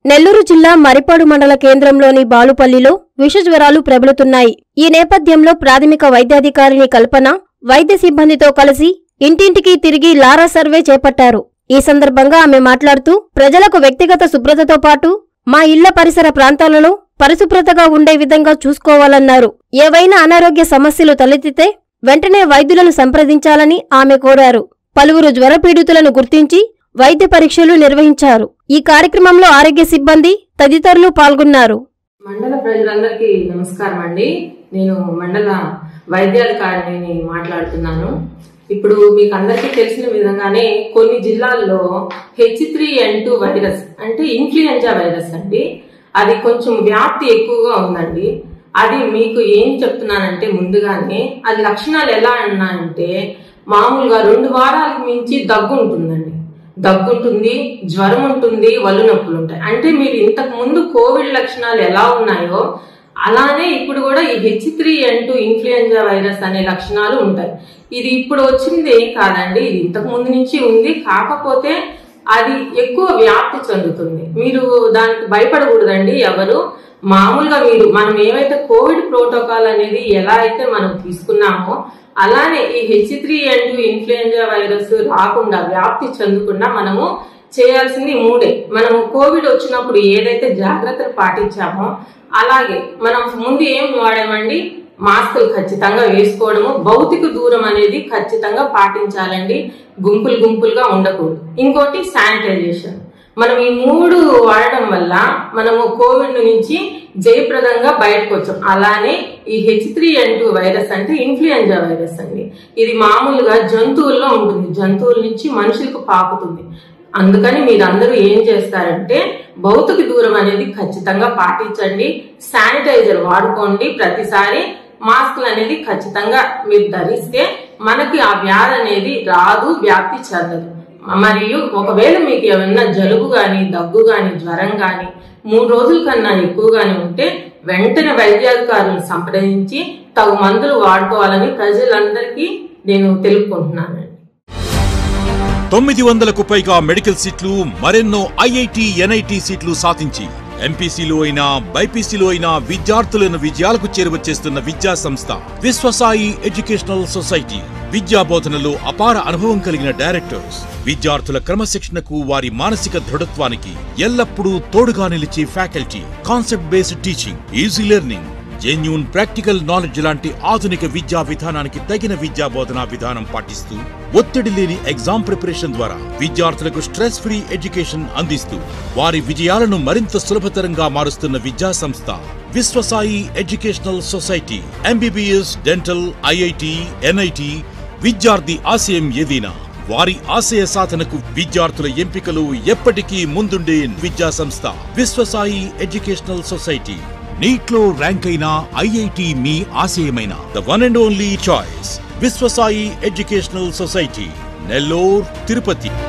నెల్లూరు జిల్లా మరిపాడు మండల కేంద్రంలోని బాలుపల్లిలో విష జ్వరాలు ప్రబలుతున్నాయి ఈ నేపథ్యంలో ప్రాథమిక వైద్యాధికారిని కల్పన వైద్య సిబ్బందితో కలిసి ఇంటింటికి తిరిగి లారా సర్వే చేపట్టారు ఈ సందర్భంగా ఆమె మాట్లాడుతూ ప్రజలకు వ్యక్తిగత శుభ్రతతో పాటు మా ఇళ్ల పరిసర ప్రాంతాలను పరిశుభ్రతగా ఉండే విధంగా చూసుకోవాలన్నారు ఏవైనా అనారోగ్య సమస్యలు తలెత్తితే వెంటనే వైద్యులను సంప్రదించాలని ఆమె కోరారు పలువురు జ్వరపీడితులను గుర్తించి వైద్య పరీక్షలు నిర్వహించారు ఈ కార్యక్రమంలో ఆరోగ్య సిబ్బంది తదితరులు పాల్గొన్నారు మండల ప్రజలందరికీ నమస్కారం అండి నేను మండల వైద్యాధికారిని మాట్లాడుతున్నాను ఇప్పుడు మీకు అందరికీ తెలిసిన విధంగానే కొన్ని జిల్లాల్లో H three N two virus అంటే ఇన్ఫ్లుయెంజా వైరస్ అండి అది కొంచెం వ్యాప్తి ఎక్కువగా ఉందండి అది మీకు ఏం చెప్తున్నానంటే ముందుగానే అది లక్షణాలు ఎలా ఉన్నాయంటే మామూలుగా రెండు వారాలకు మించి దగ్గు ఉంటుందండి దగ్గు ఉంటుంది జ్వరం ఉంటుంది వల్లు నొప్పులు ఉంటాయి అంటే మీరు ఇంతకు ముందు కోవిడ్ లక్షణాలు ఎలా ఉన్నాయో అలానే ఇప్పుడు కూడా ఈ H three N two influenza virus అనే లక్షణాలు ఉంటాయి ఇది ఇప్పుడు వచ్చింది కాదండి ఇది ఇంతకు ముందు నుంచి ఉంది కాకపోతే అది ఎక్కువ వ్యాప్తి చెందుతుంది మీరు దానికి భయపడకూడదండి ఎవరు మామూలుగా మీరు మనం ఏవైతే కోవిడ్ ప్రోటోకాల్ అనేది ఎలా అయితే మనం తీసుకున్నామో అలానే ఈ H three N two influenza virus రాకుండా వ్యాప్తి చెందకుండా మనము చేయాల్సింది మూడే మనము కోవిడ్ వచ్చినప్పుడు ఏదైతే జాగ్రత్తలు పాటించామో అలాగే మనం ముందు ఏం వాడామండి మాస్కులు ఖచ్చితంగా వేసుకోవడము భౌతిక దూరం అనేది ఖచ్చితంగా పాటించాలండి గుంపులు గుంపులుగా ఉండకూడదు ఇంకోటి శానిటైజేషన్ మనం ఈ మూడు వాడడం వల్ల మనము కోవిడ్ నుంచి జయప్రదంగా బయటకు వచ్చాం అలానే ఈ H three N two virus అంటే ఇన్ఫ్లుయెంజా వైరస్ అండి ఇది మామూలుగా జంతువుల్లో ఉంటుంది జంతువుల నుంచి మనుషులకు పాకుతుంది అందుకని మీరందరూ ఏం చేస్తారంటే భౌతిక దూరం అనేది ఖచ్చితంగా పాటించండి శానిటైజర్ వాడుకోండి ప్రతిసారి మాస్కులు అనేది ఖచ్చితంగా మీరు ధరిస్తే మనకి ఆ వ్యాధి అనేది రాదు వ్యాప్తి చెందదు మరియు ఒకవేళ మీకు ఏమన్నా జలుబు గాని దగ్గు గాని జ్వరం గాని మూడు రోజుల కన్నా ఎక్కువగానే ఉంటే వెంటనే వైద్యాధికారులను సంప్రదించి తగు మందులు వాడుకోవాలని ప్రజలందరికీ నేను తెలుపుకుంటున్నాను తొమ్మిది వందలకు పైగా మెడికల్ సీట్లు మరెన్నో ఐఐటి ఎన్ఐటి సీట్లు సాధించి ఎంపీసీలో అయినా బైపీసీలో అయినా విద్యార్థులను విజయాలకు చేరువచేస్తున్న విద్యా సంస్థ విశ్వసాయి ఎడ్యుకేషనల్ సొసైటీ విద్యా బోధనలో అపార అనుభవం కలిగిన డైరెక్టర్స్ విద్యార్థుల క్రమశిక్షణకు వారి మానసిక దృఢత్వానికి ఎల్లప్పుడూ తోడుగా నిలిచే faculty concept based teaching easy learning genuine practical knowledge లాంటి ఆధునిక విద్యా విధానానికి తగిన విద్యా బోధనా విధానం పాటిస్తూ ఒత్తిడి లేని ఎగ్జామ్ ప్రిపరేషన్ ద్వారా విద్యార్థులకు స్ట్రెస్ ఫ్రీ ఎడ్యుకేషన్ అందిస్తూ వారి విజయాలను మరింత సులభతరంగా మారుస్తున్న విద్యా సంస్థ Viswasai educational society MBBS dental IIT NIT విద్యార్థి ఆశయం ఏదైనా వారి ఆశయ సాధనకు విద్యార్థుల ఎంపికలు ఎప్పటికీ ముందుండే విద్యా సంస్థ విశ్వసాయి ఎడ్యుకేషనల్ సొసైటీ నీట్ లో ర్యాంక్ అయిన ఐఐటి మీ ఆశయమైన the one and only choice Viswasai educational society Nellore Tirupati